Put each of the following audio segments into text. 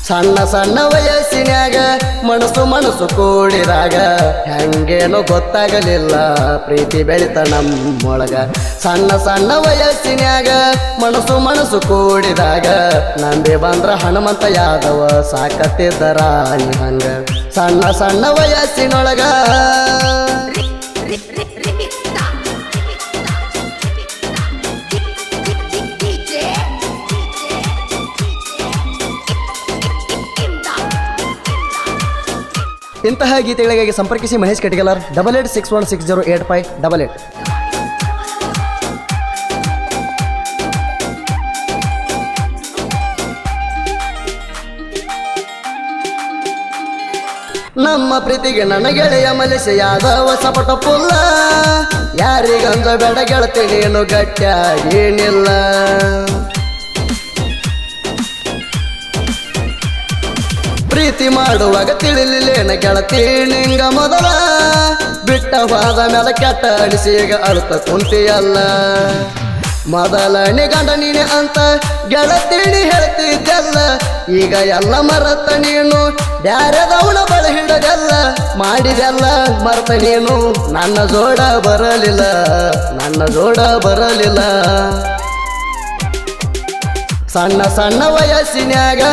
ಸಣ್ಣ ಸಣ್ಣ ವಯಸ್ಸಿನ್ಯಾಗ ಮನಸ್ಸು ಮನಸ್ಸು ಕೂಡಿದಾಗ ಹೆಂಗೇನೋ ಗೊತ್ತಾಗಲಿಲ್ಲ ಪ್ರೀತಿ ಬೆಳಿತ ನಮ್ಮೊಳಗ ಸಣ್ಣ ಸಣ್ಣ ವಯಸ್ಸಿನ್ಯಾಗ ಮನಸ್ಸು ಮನಸ್ಸು ಕೂಡಿದಾಗ ನಂಬಿ ಬಂದ್ರ ಹನುಮಂತ ಯಾದವ ಸಾಕತ್ತಿದ್ದ ರಾಣಿ ಹಂಗ ಸಣ್ಣ ಸಣ್ಣ ವಯಸ್ಸಿನೊಳಗ ಇಂತಹ ಗೀತೆಗಳಿಗಾಗಿ ಸಂಪರ್ಕಿಸಿ ಮಹೇಶ್ ಕಟಿಗಲರ್ double eight six one six zero eight five double eight ನಮ್ಮ ಪ್ರೀತಿಗೆ ನನ್ನ ಗೆಳೆಯ ಮಲೇಶ ಯಾದವ ಸಪಟ ಪುಲ್ಲ ಯಾರಿಗಂದ ಬೇಡ ಗೆಳತಿ ನೀನು ಗಟ್ಟಿಯಾಗೇನಿಲ್ಲ ಪ್ರೀತಿ ಮಾಡುವಾಗ ತಿಳಿಲಿಲ್ಲೇನ ಗೆಳತಿ ನಿಂಗ ಮೊದಲ ಬಿಟ್ಟ ಹೋದ ಮೇಲೆ ಕೆಟ್ಟ ಅನಿಸಿ ಈಗ ಅಳುತ್ತ ಕುಂತಿಯಲ್ಲ ಮೊದಲ ಗಂಡ ನೀನೆ ಅಂತ ಗೆಳತಿಣಿ ಹೇಳ್ತಿದ್ದೆಲ್ಲ ಈಗ ಎಲ್ಲ ಮರತ ನೀನು ಬ್ಯಾರೆದವನ ಬಳ ಹಿಡದೆಲ್ಲ ಮಾಡಿದೆಲ್ಲ ಮರತ ನೀನು ನನ್ನ ಜೋಡ ಬರಲಿಲ್ಲ ನನ್ನ ಜೋಡ ಬರಲಿಲ್ಲ ಸಣ್ಣ ಸಣ್ಣ ವಯಸ್ಸಿನ್ಯಾಗ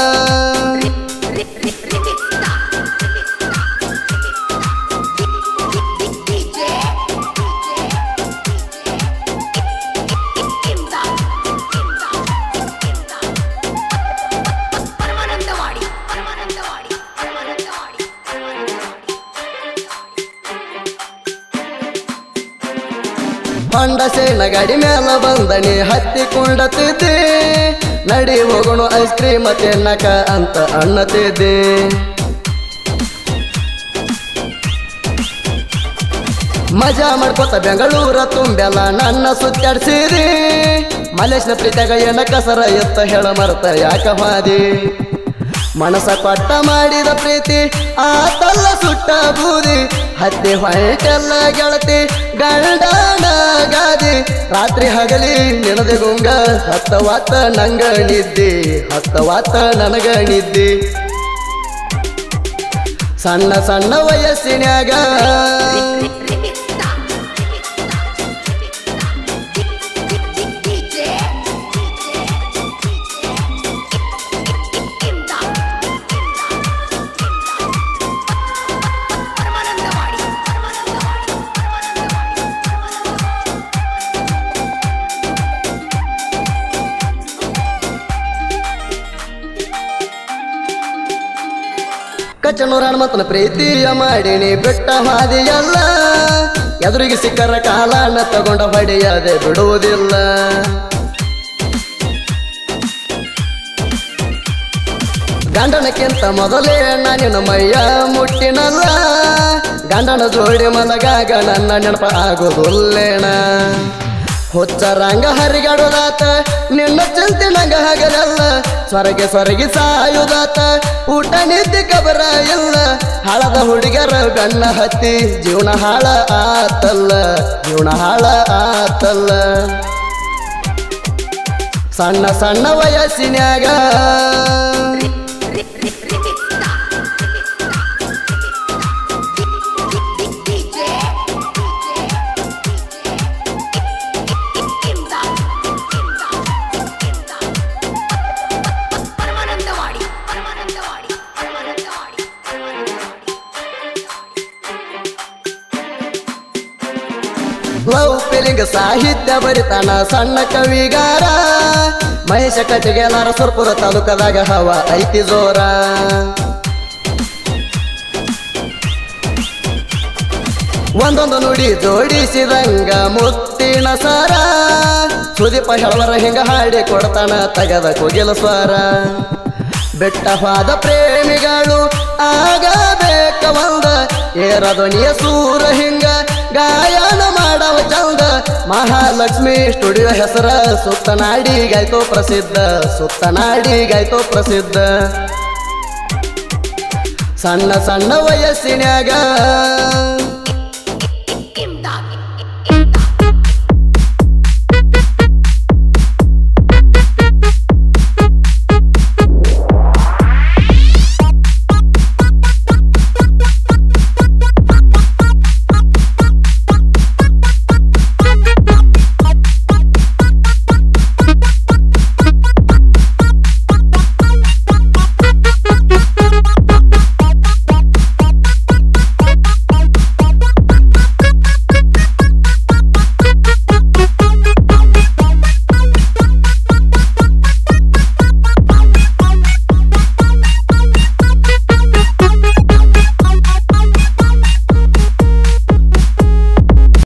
ಪರಮಾನಂದವಾಡಿ ಪರಮಾನಂದವಾಡಿ ಪರಮಾನಂದವಾಡಿ ಹೊಂಡ ಸೇನ ಗಾಡಿ ಮೇಲ ಬಂದನಿ ಹತ್ತಿ ಕುಂಡತಿದ್ದೆ ನಡಿ ಹೋಗೋಣ ಐಸ್ ಕ್ರೀಮ್ ತಿನ್ನಕ ಅಂತ ಅನ್ನತಿದ್ದೆ ಮಜಾ ಮಾಡ್ಕೊತ ಬೆಂಗಳೂರ ತುಂಬೆಲ್ಲ ನನ್ನ ಸುತ್ತಾಡ್ಸಿರಿ ಮಲೇಶ್ನ ಪ್ರೀತಿಯಾಗ ಏನ ಕಸರ ಎತ್ತ ಹೇಳ ಮರ್ತ ಯಾಕ ಹಾದಿ ಮನಸ ಕೊಟ್ಟ ಮಾಡಿದ ಪ್ರೀತಿ ಆತಲ್ಲ ಸುಟ್ಟ ಬೂದಿ ಹತ್ತಿ ಹೊಯ್ಟೆಲ್ಲ ಗೆಳತಿ ಗಂಡನ ಗಾದಿ ರಾತ್ರಿ ಹಗಲಿ ನೆನದೆ ಗುಂಗ ಹತ್ತ ವಾತ ನಂಗ ನಿದ್ದಿ ಹತ್ತ ವಾತ ನನಗ ನಿದ್ದಿ ಸಣ್ಣ ಸಣ್ಣ ವಯಸ್ಸಿನ್ಯಾಗ ಪರಮಾನಂದವಾಡಿ ಪರಮಾನಂದವಾಡಿ ಪರಮಾನಂದವಾಡಿ ಕಚ್ಚನೂರ ಹನುಮಂತನ ಪ್ರೀತಿಯ ಮಾಡಿನಿ ಬಿಟ್ಟ ಹಾದಿಯಲ್ಲ ಎದುರಿಗೆ ಸಿಕ್ಕರ ಕಾಲನ ತಗೊಂಡ ಹೊಡೆಯದೆ ಬಿಡುವುದಿಲ್ಲ ಗಂಡನಕ್ಕಿಂತ ಮೊದಲೇ ನಾನಿನ ಮೈಯ ಮುಟ್ಟಿನಲ್ಲ ಗಂಡನ ಜೋಡಿ ಮಲಗಾಗ ನನ್ನ ನೆನಪ ಆಗೋದಿಲ್ಲೇಣ ಹುಚ್ಚ ರಂಗ ಹರಿಗಾಡೋದಾತ ನಿನ್ನ ಚಿಂತೆ ನಂಗ ಹಗಲಲ್ಲ ಸ್ವರ್ಗೆ ಸ್ವರ್ಗಿ ಸಾಯುದಾತ ಊಟ ನಿದ್ದೆ ಕಬರ ಇಲ್ಲ ಹಾಳದ ಹುಡುಗರ ಗಣ್ಣ ಹತ್ತಿ ಜೀವನ ಹಾಳ ಆತಲ್ಲ ಜೀವನ ಹಾಳ ಆತಲ್ಲ ಸಣ್ಣ ಸಣ್ಣ ವಯಸ್ಸಿನ್ಯಾಗ ಪರಮಾನಂದವಾಡಿ ಪರಮಾನಂದವಾಡಿ ಪರಮಾನಂದವಾಡಿ ಲವ್ ಫೀಲಿಂಗ್ ಸಾಹಿತ್ಯ ಬರಿತಾನ ಸಣ್ಣ ಕವಿಗಾರ ಮಹೇಶ ಕಟ್ಟಿಗೆಲಾರ ಸುರ್ಪುರ ತಾಲೂಕದಾಗ ಹವ ಐತಿ ಜೋರ ಒಂದೊಂದು ನುಡಿ ಜೋಡಿಸಿದಂಗ ಮುತ್ತಿನ ಸರ ಸುದೀಪ ಹೆಳವರ ಹಿಂಗ ಹಾಡಿ ಕೊಡ್ತಾನ ತಗದ ಕೋಗಿಲ ಸ್ವರ ಬೆಟ್ಟವಾದ ಪ್ರೇಮಿಗಳು ಆಗಬೇಕ ಒಂದ ಏರಧ್ವನಿಯ ಸೂರ ಹಿಂಗ ಗಾಯನ ಮಾಡವ ಚಂದ ಮಹಾಲಕ್ಷ್ಮಿ ಸ್ಟುಡಿಯೋ ಹೆಸರ ಸುತ್ತ ನಾಡಿಗಾಯ್ತೋ ಪ್ರಸಿದ್ಧ ಸುತ್ತ ನಾಡಿಗಾಯ್ತೋ ಪ್ರಸಿದ್ಧ ಸಣ್ಣ ಸಣ್ಣ ವಯಸ್ಸಿನ್ಯಾಗ